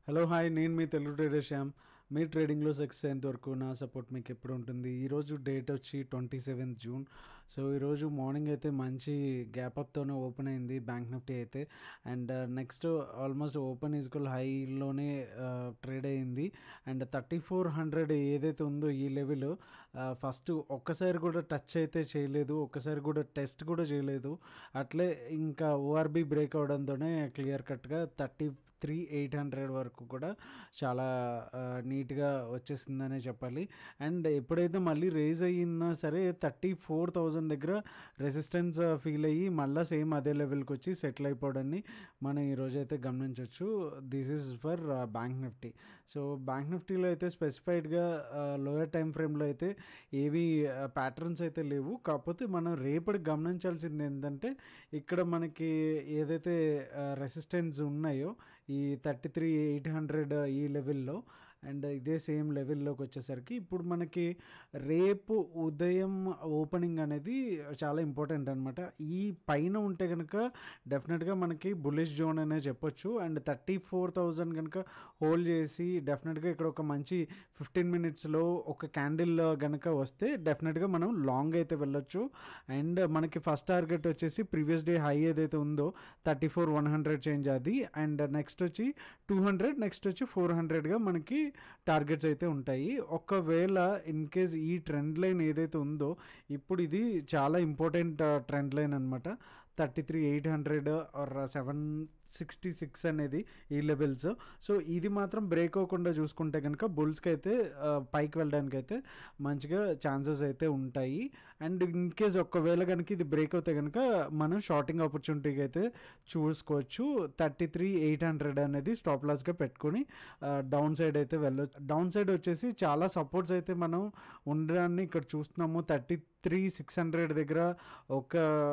hello hi నేను మీ Telugu trader Shyam మీ ట్రేడింగ్లో సక్సెస్ అయ్యేంత వరకు నా సపోర్ట్ మీకు ఎప్పుడు ఉంటుంది ఈరోజు డేట్ వచ్చి ట్వంటీ సెవెంత్ జూన్ సో ఈరోజు మార్నింగ్ అయితే మంచి గ్యాప్ అప్తోనే ఓపెన్ అయింది బ్యాంక్ నిఫ్టీ అయితే and next almost open usual హైలోనే ట్రేడ్ అయింది అండ్ థర్టీ ఫోర్ హండ్రెడ్ ఏదైతే ఉందో ఈ లెవెల్ ఫస్ట్ ఒక్కసారి కూడా టచ్ అయితే చేయలేదు ఒక్కసారి కూడా టెస్ట్ కూడా చేయలేదు అట్లే ఇంకా ఓఆర్బి బ్రేక్ అవడంతోనే క్లియర్ కట్గా థర్టీ త్రీ ఎయిట్ హండ్రెడ్ వరకు కూడా చాలా నీట్గా వచ్చేసిందనే చెప్పాలి అండ్ ఎప్పుడైతే మళ్ళీ రేజ్ అయ్యిందో సరే థర్టీ ఫోర్ థౌజండ్ దగ్గర రెసిస్టెన్స్ ఫీల్ అయ్యి మళ్ళీ సేమ్ అదే లెవెల్కి వచ్చి సెటిల్ అయిపోవడాన్ని మనం ఈరోజు అయితే గమనించవచ్చు this is for bank Nifty so bank నిఫ్టీలో అయితే స్పెసిఫైడ్గా లోయర్ టైం ఫ్రేమ్లో అయితే ఏవి ప్యాటర్న్స్ అయితే లేవు కాకపోతే మనం రేపటి గమనించాల్సింది ఏంటంటే ఇక్కడ మనకి ఏదైతే రెసిస్టెన్స్ ఉన్నాయో ఈ థర్టీ త్రీ ఎయిట్ హండ్రెడ్ ఈ లెవెల్లో అండ్ ఇదే సేమ్ లెవెల్లోకి వచ్చేసరికి ఇప్పుడు మనకి రేపు ఉదయం ఓపెనింగ్ అనేది చాలా ఇంపార్టెంట్ అనమాట ఈ పైన ఉంటే కనుక డెఫినెట్గా మనకి బులిష్ జోన్ అనే చెప్పొచ్చు అండ్ థర్టీ ఫోర్ థౌజండ్ కనుక హోల్డ్ చేసి డెఫినెట్గా ఇక్కడ ఒక మంచి ఫిఫ్టీన్ మినిట్స్లో ఒక క్యాండిల్ కనుక వస్తే డెఫినెట్గా మనం లాంగ్ అయితే వెళ్ళొచ్చు అండ్ మనకి ఫస్ట్ టార్గెట్ వచ్చేసి ప్రీవియస్ డే హై ఏదైతే ఉందో thirty four one hundred change అది అండ్ నెక్స్ట్ వచ్చి టూ హండ్రెడ్ నెక్స్ట్ వచ్చి ఫోర్ హండ్రెడ్గా మనకి టార్గెట్స్ అయితే ఉంటాయి ఒకవేళ ఇన్ కేస్ ఈ ట్రెండ్ లైన్ ఏదైతే ఉందో ఇప్పుడు ఇది చాలా ఇంపార్టెంట్ ట్రెండ్ లైన్ అనమాట thirty three eight hundred or seven sixty six అనేది ఈ లెవెల్స్ సో ఇది మాత్రం బ్రేక్ అవ్వకుండా చూసుకుంటే కనుక బుల్స్కి అయితే పైకి వెళ్ళడానికి అయితే మంచిగా ఛాన్సెస్ అయితే ఉంటాయి అండ్ ఇన్ కేస్ ఒకవేళ కనుక ఇది బ్రేక్ అవుతే కనుక మనం షార్టింగ్ ఆపర్చునిటీకి అయితే చూసుకోవచ్చు థర్టీ త్రీ ఎయిట్ హండ్రెడ్ అనేది స్టాప్ లాస్గా పెట్టుకొని డౌన్ సైడ్ అయితే వెళ్ళొచ్చు డౌన్ సైడ్ వచ్చేసి చాలా సపోర్ట్స్ అయితే మనం ఉండడాన్ని ఇక్కడ చూస్తున్నాము థర్టీ త్రీ సిక్స్ హండ్రెడ్ దగ్గర ఒక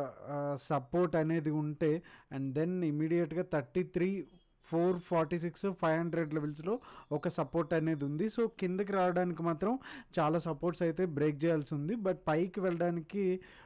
సపోర్ట్ అనేది ఉంటే అండ్ దెన్ ఇమీడియట్గా thirty three four forty six five hundred లెవెల్స్లో ఒక సపోర్ట్ అనేది ఉంది సో కిందకి రావడానికి మాత్రం చాలా సపోర్ట్స్ అయితే బ్రేక్ చేయాల్సి ఉంది బట్ పైకి వెళ్ళడానికి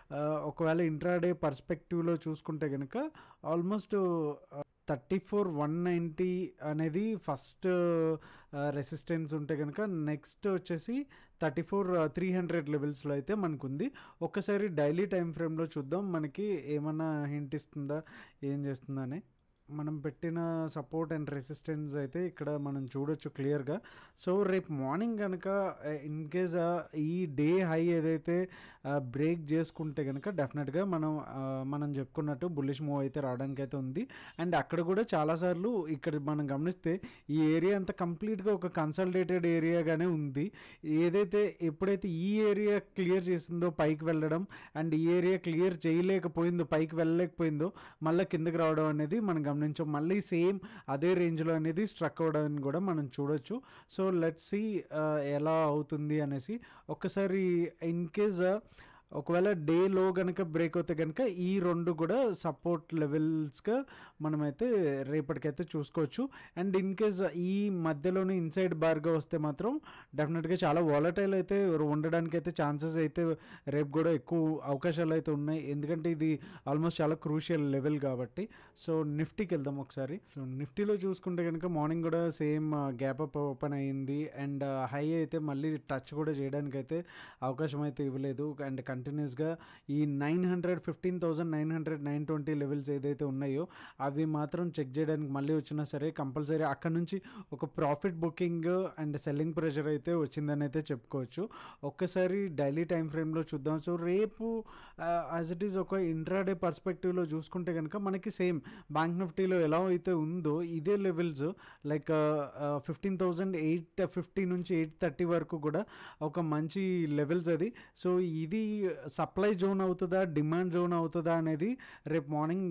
ఒకవేళ ఇంట్రాడే పర్స్పెక్టివ్లో చూసుకుంటే కనుక almost thirty four one ninety అనేది ఫస్ట్ రెసిస్టెన్స్ ఉంటే కనుక నెక్స్ట్ వచ్చేసి థర్టీ ఫోర్ త్రీ హండ్రెడ్ లెవెల్స్లో అయితే మనకు ఉంది ఒక్కసారి డైలీ టైం ఫ్రేమ్లో చూద్దాం మనకి ఏమన్నా హింట్ ఇస్తుందా ఏం చేస్తుందా అని మనం పెట్టిన సపోర్ట్ అండ్ రెసిస్టెన్స్ అయితే ఇక్కడ మనం చూడొచ్చు క్లియర్గా సో రేపు మార్నింగ్ కనుక ఇన్ కేస్ ఈ డే హై ఏదైతే బ్రేక్ చేసుకుంటే కనుక డెఫినెట్గా మనం మనం చెప్పుకున్నట్టు బుల్లిష్ మూవ్ అయితే రావడానికి అయితే ఉంది అండ్ అక్కడ కూడా చాలాసార్లు ఇక్కడ మనం గమనిస్తే ఈ ఏరియా అంతా కంప్లీట్గా ఒక కన్సల్టేటెడ్ ఏరియాగానే ఉంది ఏదైతే ఎప్పుడైతే ఈ ఏరియా క్లియర్ చేసిందో పైకి వెళ్ళడం అండ్ ఈ ఏరియా క్లియర్ చేయలేకపోయిందో పైకి వెళ్ళలేకపోయిందో మళ్ళీ కిందకి రావడం అనేది మనం గమనించాం మళ్ళీ సేమ్ అదే రేంజ్లో అనేది స్ట్రక్ అవ్వడాన్ని కూడా మనం చూడొచ్చు సో లెట్స్ సి ఎలా అవుతుంది అనేసి ఒక్కసారి ఇన్ కేస్ ఒకవేళ డేలో కనుక బ్రేక్ అవుతే కనుక ఈ రెండు కూడా సపోర్ట్ లెవెల్స్గా మనమైతే రేపటికైతే చూసుకోవచ్చు అండ్ ఇన్ కేస్ ఈ మధ్యలోనే ఇన్సైడ్ బార్గా వస్తే మాత్రం డెఫినెట్గా చాలా వాలటైల్ అయితే ఉండడానికి అయితే ఛాన్సెస్ అయితే రేపు కూడా ఎక్కువ అవకాశాలు అయితే ఉన్నాయి ఎందుకంటే ఇది ఆల్మోస్ట్ చాలా క్రూషియల్ లెవెల్ కాబట్టి సో నిఫ్టీకి వెళ్దాం ఒకసారి సో నిఫ్టీలో చూసుకుంటే కనుక మార్నింగ్ కూడా సేమ్ గ్యాప్ అప్ ఓపెన్ అయ్యింది అండ్ హై అయితే మళ్ళీ టచ్ కూడా చేయడానికి అయితే అవకాశం అయితే ఇవ్వలేదు అండ్ కంటిన్యూస్గా ఈ nine hundred fifteen thousand nine hundred nine twenty levels ఏదైతే ఉన్నాయో అవి మాత్రం చెక్ చేయడానికి మళ్ళీ వచ్చినా సరే కంపల్సరీ అక్కడ నుంచి ఒక profit booking and selling pressure అయితే వచ్చిందని అయితే చెప్పుకోవచ్చు ఒక్కసారి డైలీ టైం ఫ్రేమ్లో చూద్దాం సో రేపు యాజ్ ఇట్ ఈస్ ఒక ఇంట్రాడే పర్స్పెక్టివ్లో చూసుకుంటే కనుక మనకి సేమ్ బ్యాంక్ నిఫ్టీలో ఎలా అయితే ఉందో ఇదే levels like fifteen thousand eight fifty నుంచి ఎయిట్ థర్టీ వరకు కూడా ఒక మంచి లెవెల్స్ అది సో ఇది సప్లై జోన్ అవుతుందా డిమాండ్ జోన్ అవుతుందా అనేది రేపు మార్నింగ్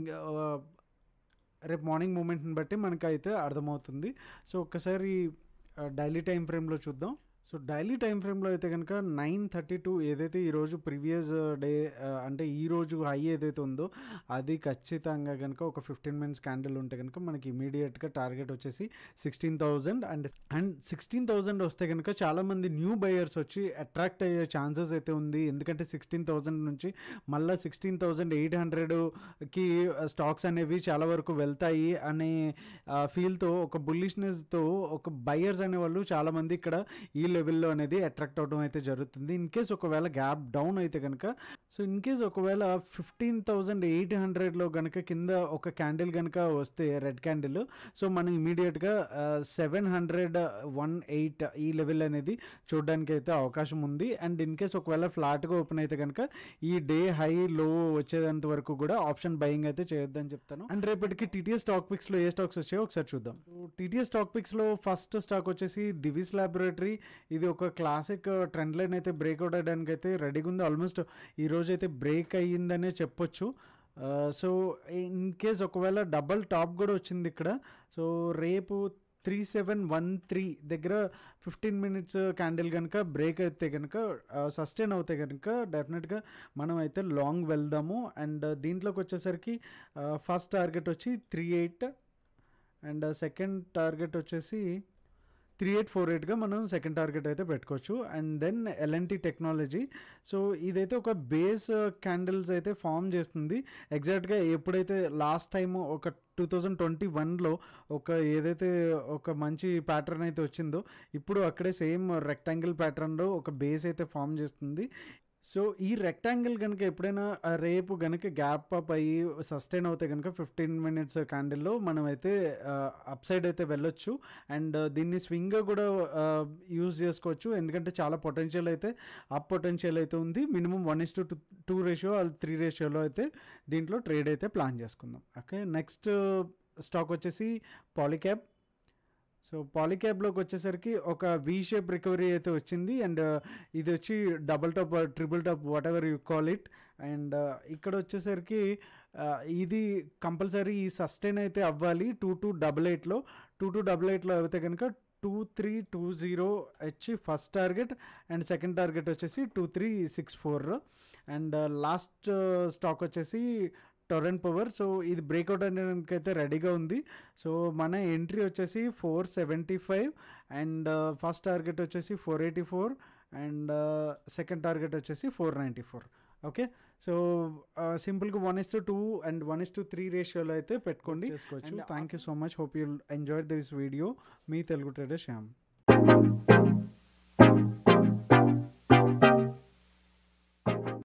రేపు మార్నింగ్ మూమెంట్ని బట్టి మనకైతే అర్థమవుతుంది సో ఒక్కసారి డైలీ టైం ఫ్రేమ్లో చూద్దాం సో డైలీ టైం ఫ్రేమ్లో అయితే కనుక నైన్ థర్టీ టూ ఏదైతే ఈరోజు ప్రీవియస్ డే అంటే ఈరోజు హై ఏదైతే ఉందో అది ఖచ్చితంగా కనుక ఒక ఫిఫ్టీన్ మినిట్స్ క్యాండిల్ ఉంటే కనుక మనకి ఇమీడియట్గా టార్గెట్ వచ్చేసి sixteen thousand and and sixteen thousand వస్తే కనుక చాలామంది న్యూ బయర్స్ వచ్చి అట్రాక్ట్ అయ్యే ఛాన్సెస్ అయితే ఉంది ఎందుకంటే సిక్స్టీన్ థౌజండ్ నుంచి మళ్ళీ సిక్స్టీన్ థౌజండ్ ఎయిట్ హండ్రెడ్కి స్టాక్స్ అనేవి చాలా వరకు వెళ్తాయి అనే ఫీల్తో ఒక బుల్లిష్నెస్తో ఒక బయర్స్ అనేవాళ్ళు చాలామంది ఇక్కడ ఈ లెవెల్లో అనేది అట్రాక్ట్ అవడం అయితే జరుగుతుంది ఇన్ కేస్ ఒకవేళ గ్యాప్ డౌన్ అయితే కనుక సో ఇన్ కేస్ ఒకవేళ ఫిఫ్టీన్ థౌజండ్ ఎయిట్ హండ్రెడ్లో కనుక కింద ఒక క్యాండిల్ కనుక వస్తే రెడ్ క్యాండిల్ సో మనం ఇమీడియట్గా సెవెన్ హండ్రెడ్ వన్ ఎయిట్ ఈ లెవెల్ అనేది చూడడానికి అయితే అవకాశం ఉంది అండ్ ఇన్ కేస్ ఒకవేళ ఫ్లాట్గా ఓపెన్ అయితే కనుక ఈ డే హై లో వచ్చేంత వరకు కూడా ఆప్షన్ బయింగ్ అయితే చేయొద్దని చెప్తాను అండ్ రేపటికి టీటీఎస్ స్టాక్ పిక్స్లో ఏ స్టాక్స్ వచ్చాయో ఒకసారి చూద్దాం టీటీఎస్ స్టాక్ పిక్స్లో ఫస్ట్ స్టాక్ వచ్చేసి దివిస్ ల్యాబొరేటరీ ఇది ఒక క్లాసిక్ ట్రెండ్ లైన్ అయితే బ్రేక్అవుట్ అయ్యడానికి అయితే రెడీగా ఉంది ఆల్మోస్ట్ ఈరోజు అయితే బ్రేక్ అయ్యిందనే చెప్పొచ్చు సో ఇన్ కేస్ ఒకవేళ డబల్ టాప్ కూడా వచ్చింది ఇక్కడ సో రేపు త్రీ సెవెన్ వన్ త్రీ దగ్గర ఫిఫ్టీన్ మినిట్స్ క్యాండిల్ కనుక బ్రేక్ అయితే కనుక సస్టైన్ అవుతే కనుక డెఫినెట్గా మనం అయితే లాంగ్ వెళ్దాము అండ్ దీంట్లోకి వచ్చేసరికి ఫస్ట్ టార్గెట్ వచ్చి three eight and second target వచ్చేసి త్రీ ఎయిట్ ఫోర్ ఎయిట్గా మనం సెకండ్ టార్గెట్ అయితే పెట్టుకోవచ్చు and then LNT technology so ఇదైతే ఒక బేస్ క్యాండిల్స్ అయితే ఫామ్ చేస్తుంది ఎగ్జాక్ట్గా ఎప్పుడైతే లాస్ట్ టైం ఒక టూ థౌజండ్ ట్వంటీ వన్లో ఒక ఏదైతే ఒక మంచి ప్యాటర్న్ అయితే వచ్చిందో ఇప్పుడు అక్కడే సేమ్ రెక్టాంగిల్ ప్యాటర్న్లో ఒక బేస్ అయితే ఫామ్ చేస్తుంది సో ఈ రెక్టాంగిల్ కనుక ఎప్పుడైనా రేపు కనుక గ్యాప్ అప్ అయ్యి సస్టైన్ అవుతే కనుక ఫిఫ్టీన్ మినిట్స్ క్యాండిల్లో మనం అయితే అప్ సైడ్ అయితే వెళ్ళొచ్చు అండ్ దీన్ని స్వింగ్గా కూడా యూజ్ చేసుకోవచ్చు ఎందుకంటే చాలా పొటెన్షియల్ అయితే అప్ పొటెన్షియల్ అయితే ఉంది minimum one is to two ratio three రేషియోలో అయితే దీంట్లో ట్రేడ్ అయితే ప్లాన్ చేసుకుందాం ఓకే నెక్స్ట్ స్టాక్ వచ్చేసి పాలిక్యాబ్ సో పాలిక్యాబ్లోకి వచ్చేసరికి ఒక వీ షేప్ రికవరీ అయితే వచ్చింది అండ్ ఇది వచ్చి double top triple top whatever you call it and ఇక్కడ వచ్చేసరికి ఇది కంపల్సరీ ఈ సస్టైన్ అయితే అవ్వాలి టూ టూ డబల్ ఎయిట్లో టూ టూ డబల్ ఎయిట్లో అయితే కనుక టూ త్రీ టూ జీరో వచ్చి first target and second target వచ్చేసి two three six four and last stock వచ్చేసి టొరెంట్ పవర్ సో ఇది బ్రేక్అవుట్ అనేది అయితే రెడీగా ఉంది సో మన ఎంట్రీ వచ్చేసి four seventy five and first target వచ్చేసి four eighty four and second target వచ్చేసి four ninety four okay so సింపుల్గా one is to two and one is to three రేషియోలో అయితే పెట్టుకోండి చేసుకోవచ్చు thank you so much hope you enjoy this video మీ Telugu trader Shyam